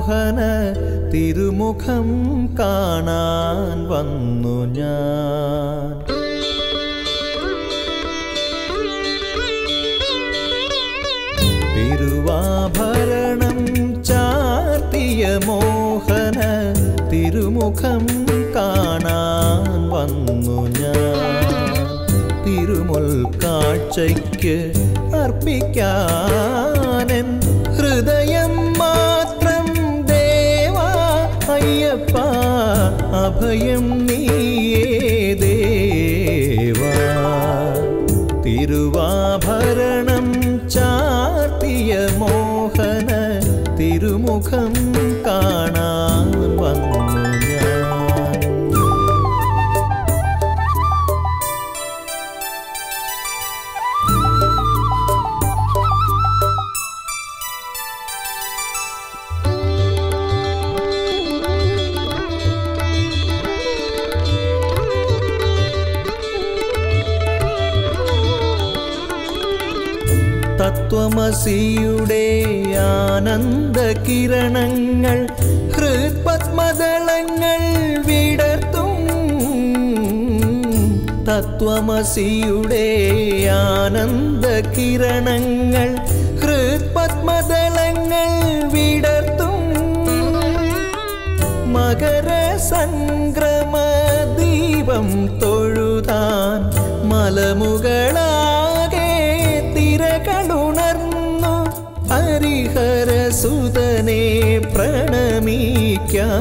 മോഹന തിരുമുഖം കാണാൻ വന്നു ഞാൻ തിരുവാഭരണം ചാർത്തിയ മോഹന തിരുമുഖം കാണാൻ വന്നു ഞാൻ തിരുമുൽ കാഴ്ചയ്ക്ക് അർപ്പിക്കാനൻ ഹൃദയം മാത്രം ദേവാ അയ്യപ്പ അഭയം നീയേ ദേവാ തിരുവാഭരണം ചാർത്തിയ മോഹന തിരുമുഖം കാണാൻ വന്നു ഞാൻ തത്വമസിയുടെ ആനന്ദ കിരണങ്ങൾ ഹൃത്പത്മദളങ്ങൾ വിടർത്തും തത്വമസിയുടെ ആനന്ദ കിരണങ്ങൾ ഹൃത്പത്മദളങ്ങൾ വിടർത്തും മകര സംക്രമ ദീപം തൊഴുതാൻ മലമുകളാകെ തിരകളുണർന്നു ഹരിഹര സുതനെ പ്രണമിക്കാൻ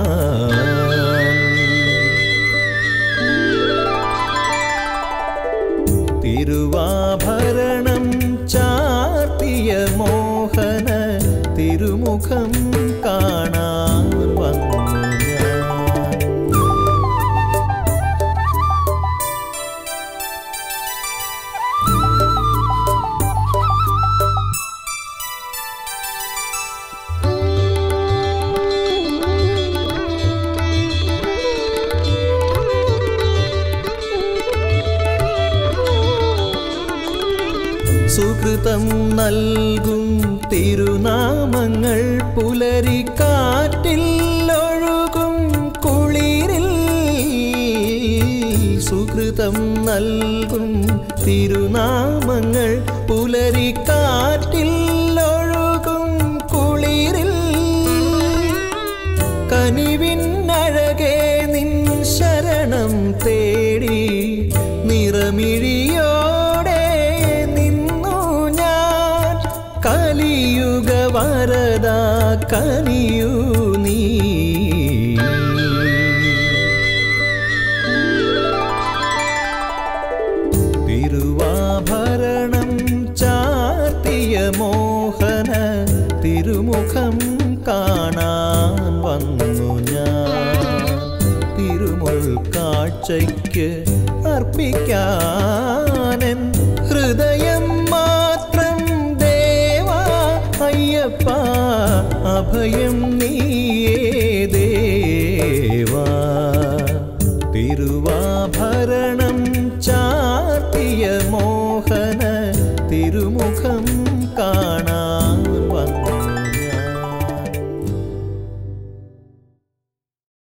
തിരുവാഭരണം ചാർത്തിയ മോഹന തിരുമുഖം കാണാൻ വന്നു ഞാൻ സുഹൃതം നൽകും തിരുനാമങ്ങൾ പുലരിക്കാറ്റിൽ ഒഴുകും കുളിരിൽ സുഹൃതം നൽകും തിരുനാമങ്ങൾ പുലരിക്കാറ്റിൽ ഒഴുകും കുളിരിൽ കനിവിനഴകെ നിൻ ശരണം തേടി നിറമിഴിയോടെ നിന്നു ഞാൻ കലിയുഗ വരദ കനിയൂ നീ തിരുവാഭരണം ചാർത്തിയ മോഹന തിരുമുഖം കാണാൻ വന്നു ഞാൻ തിരുമുൽ കാഴ്ചയ്ക്ക് അർപ്പിക്കാനൻ ഹൃദയം മാത്രം ദേവാ അയ്യപ്പ അഭയം നീയേ ദേവാ തിരുവാഭരണം ചാർത്തിയ മോഹന തിരുമുഖം കാണാൻ